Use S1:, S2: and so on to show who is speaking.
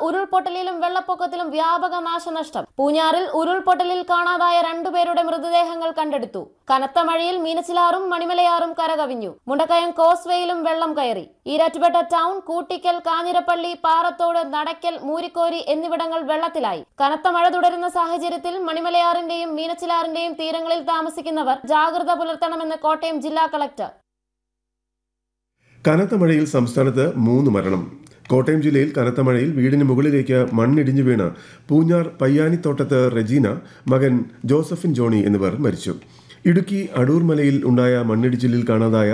S1: ഉരുൾപൊട്ടലിലും വെള്ളപ്പൊക്കത്തിലും വ്യാപക നാശനഷ്ടം പൂഞ്ഞാറിൽ ഉരുൾപൊട്ടലിൽ കാണാതായ രണ്ടുപേരുടെ മൃതദേഹങ്ങൾ കണ്ടെടുത്തു കനത്ത മഴയിൽ മീനച്ചിലാറും മണിമലയാറും കരകവിഞ്ഞു മുണ്ടക്കയം കോസ്വേയിലും വെള്ളം കയറി ഈരാറ്റുപേട്ട ടൗൺ കൂട്ടിക്കൽ കാഞ്ഞിരപ്പള്ളി പാറത്തോട് നടക്കൽ മൂരിക്കോരി എന്നിവിടങ്ങൾ വെള്ളത്തിലായി കനത്ത മഴ തുടരുന്ന സാഹചര്യത്തിൽ മണിമലയാറിന്റെയും മീനച്ചിലാറിന്റെയും തീരങ്ങളിൽ താമസിക്കുന്നവർ ജാഗ്രത പുലർത്തണമെന്ന് കോട്ടയം ജില്ലാ കളക്ടർ
S2: കനത്ത മഴയിൽ സംസ്ഥാനത്ത് മൂന്ന് മരണം കോട്ടയം ജില്ലയിൽ കനത്ത മഴയിൽ വീടിന് മുകളിലേക്ക് മണ്ണിടിഞ്ഞു വീണ് പൂഞ്ഞാർ പയ്യാനിത്തോട്ടത്ത് റെജീന മകൻ ജോസഫിൻ ജോണി എന്നിവർ മരിച്ചു ഇടുക്കി അടൂർ മലയിൽ ഉണ്ടായ മണ്ണിടിച്ചിലിൽ കാണാതായ